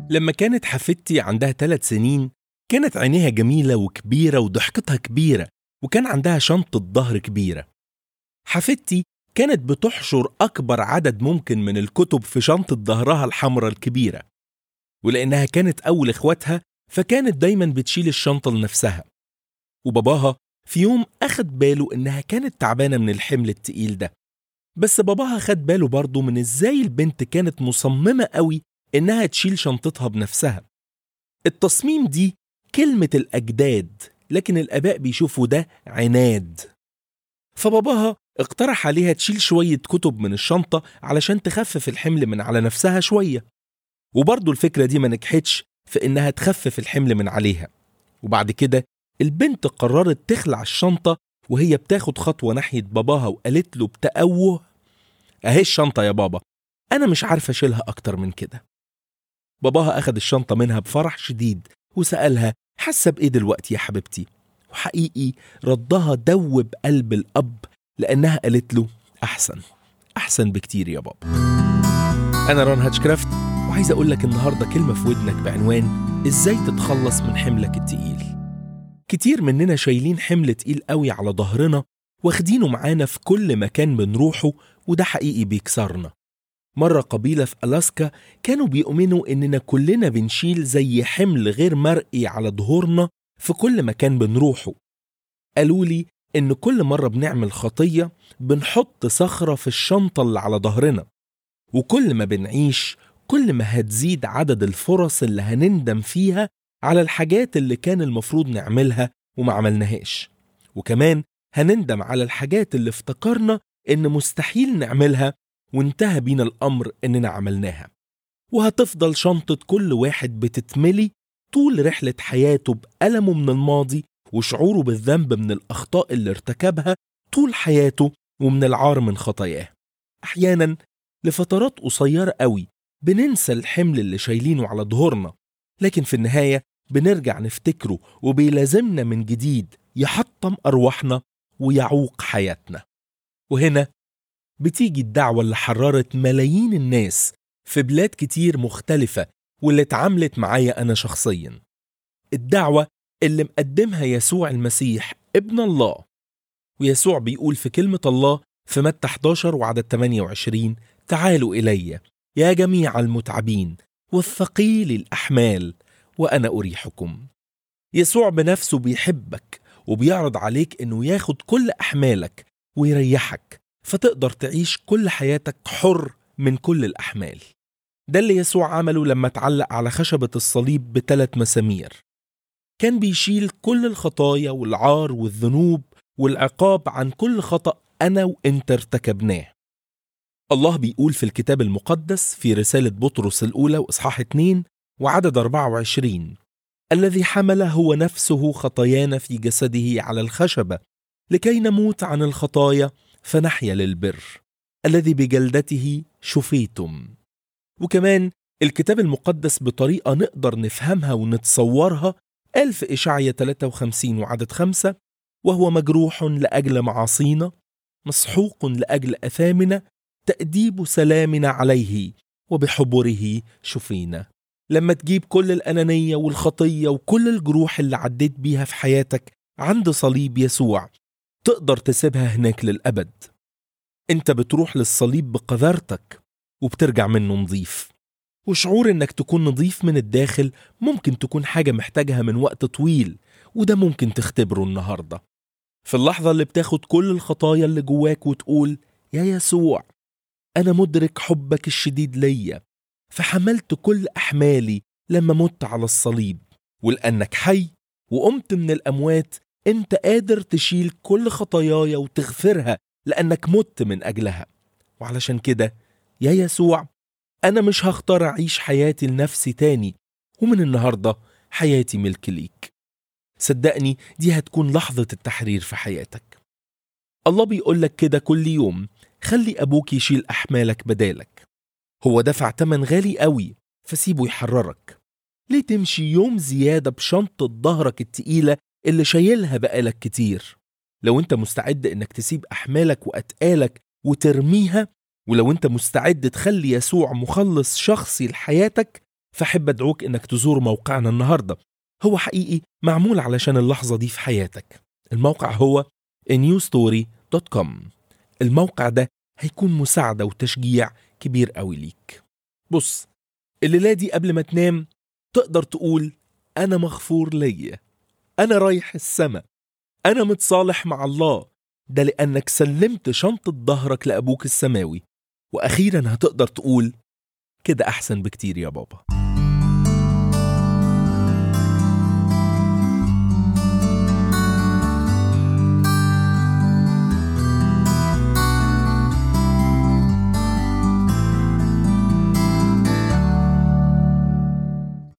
لما كانت حفيدتي عندها ثلاث سنين كانت عينيها جميلة وكبيرة وضحكتها كبيرة وكان عندها شنطة ظهر كبيرة حفيدتي كانت بتحشر أكبر عدد ممكن من الكتب في شنطة ظهرها الحمراء الكبيرة ولأنها كانت أول إخواتها فكانت دايما بتشيل الشنطة لنفسها وباباها في يوم أخد باله إنها كانت تعبانة من الحمل التقيل ده بس باباها خد باله برضه من إزاي البنت كانت مصممة قوي إنها تشيل شنطتها بنفسها التصميم دي كلمة الأجداد لكن الآباء بيشوفوا ده عناد فباباها اقترح عليها تشيل شوية كتب من الشنطة علشان تخفف الحمل من على نفسها شوية وبرضه الفكرة دي ما نجحتش في إنها تخفف الحمل من عليها وبعد كده البنت قررت تخلع الشنطة وهي بتاخد خطوة ناحية باباها وقالت له بتأوه أهي الشنطة يا بابا أنا مش عارفة أشيلها أكتر من كده باباها أخد الشنطة منها بفرح شديد وسألها حاسة بإيه دلوقتي يا حبيبتي وحقيقي ردها دوب قلب الأب لأنها قالت له أحسن أحسن بكتير يا بابا أنا ران هاتشكرافت وعايز أقول لك النهاردة كلمة في ودنك بعنوان إزاي تتخلص من حملك التقيل كتير مننا شايلين حمل تقيل قوي على ظهرنا واخدينه معانا في كل مكان بنروحه وده حقيقي بيكسرنا مرة قبيلة في ألاسكا كانوا بيؤمنوا إننا كلنا بنشيل زي حمل غير مرئي على ظهورنا في كل مكان بنروحه قالوا لي إن كل مرة بنعمل خطية بنحط صخرة في الشنطة اللي على ظهرنا وكل ما بنعيش كل ما هتزيد عدد الفرص اللي هنندم فيها على الحاجات اللي كان المفروض نعملها وما عملناهاش وكمان هنندم على الحاجات اللي افتكرنا إن مستحيل نعملها وانتهى بينا الأمر إننا عملناها وهتفضل شنطة كل واحد بتتملي طول رحلة حياته بألمه من الماضي وشعوره بالذنب من الأخطاء اللي ارتكبها طول حياته ومن العار من خطاياه أحيانا لفترات قصيرة قوي بننسى الحمل اللي شايلينه على ظهورنا لكن في النهاية بنرجع نفتكره وبيلازمنا من جديد يحطم أرواحنا ويعوق حياتنا وهنا بتيجي الدعوة اللي حررت ملايين الناس في بلاد كتير مختلفة واللي اتعاملت معايا أنا شخصيا الدعوة اللي مقدمها يسوع المسيح ابن الله ويسوع بيقول في كلمة الله في متى 11 وعدد 28 تعالوا إلي يا جميع المتعبين والثقيل الأحمال وأنا أريحكم يسوع بنفسه بيحبك وبيعرض عليك إنه ياخد كل أحمالك ويريحك فتقدر تعيش كل حياتك حر من كل الأحمال ده اللي يسوع عمله لما اتعلق على خشبة الصليب بثلاث مسامير كان بيشيل كل الخطايا والعار والذنوب والعقاب عن كل خطأ أنا وإنت ارتكبناه الله بيقول في الكتاب المقدس في رسالة بطرس الأولى وإصحاح 2 وعدد 24 الذي حمل هو نفسه خطايانا في جسده على الخشبة لكي نموت عن الخطايا فنحيا للبر الذي بجلدته شفيتم وكمان الكتاب المقدس بطريقة نقدر نفهمها ونتصورها قال في إشعية 53 وعدد 5 وهو مجروح لأجل معاصينا مسحوق لأجل أثامنا تأديب سلامنا عليه وبحبره شفينا لما تجيب كل الأنانية والخطية وكل الجروح اللي عديت بيها في حياتك عند صليب يسوع تقدر تسيبها هناك للأبد انت بتروح للصليب بقذارتك وبترجع منه نظيف وشعور انك تكون نظيف من الداخل ممكن تكون حاجة محتاجها من وقت طويل وده ممكن تختبره النهاردة في اللحظة اللي بتاخد كل الخطايا اللي جواك وتقول يا يسوع أنا مدرك حبك الشديد ليا فحملت كل أحمالي لما مت على الصليب ولأنك حي وقمت من الأموات أنت قادر تشيل كل خطاياي وتغفرها لأنك مت من أجلها وعلشان كده يا يسوع أنا مش هختار أعيش حياتي لنفسي تاني ومن النهاردة حياتي ملك ليك صدقني دي هتكون لحظة التحرير في حياتك الله بيقولك كده كل يوم خلي أبوك يشيل أحمالك بدالك هو دفع تمن غالي قوي فسيبه يحررك ليه تمشي يوم زيادة بشنطة ظهرك التقيلة اللي شايلها بقالك كتير لو انت مستعد انك تسيب أحمالك وأتقالك وترميها ولو انت مستعد تخلي يسوع مخلص شخصي لحياتك فأحب أدعوك إنك تزور موقعنا النهاردة هو حقيقي معمول علشان اللحظة دي في حياتك الموقع هو newstory.com الموقع ده هيكون مساعدة وتشجيع كبير قوي ليك بص الليلة دي قبل ما تنام تقدر تقول أنا مغفور ليا أنا رايح السما أنا متصالح مع الله ده لأنك سلمت شنطة ظهرك لأبوك السماوي وأخيرا هتقدر تقول كده أحسن بكتير يا بابا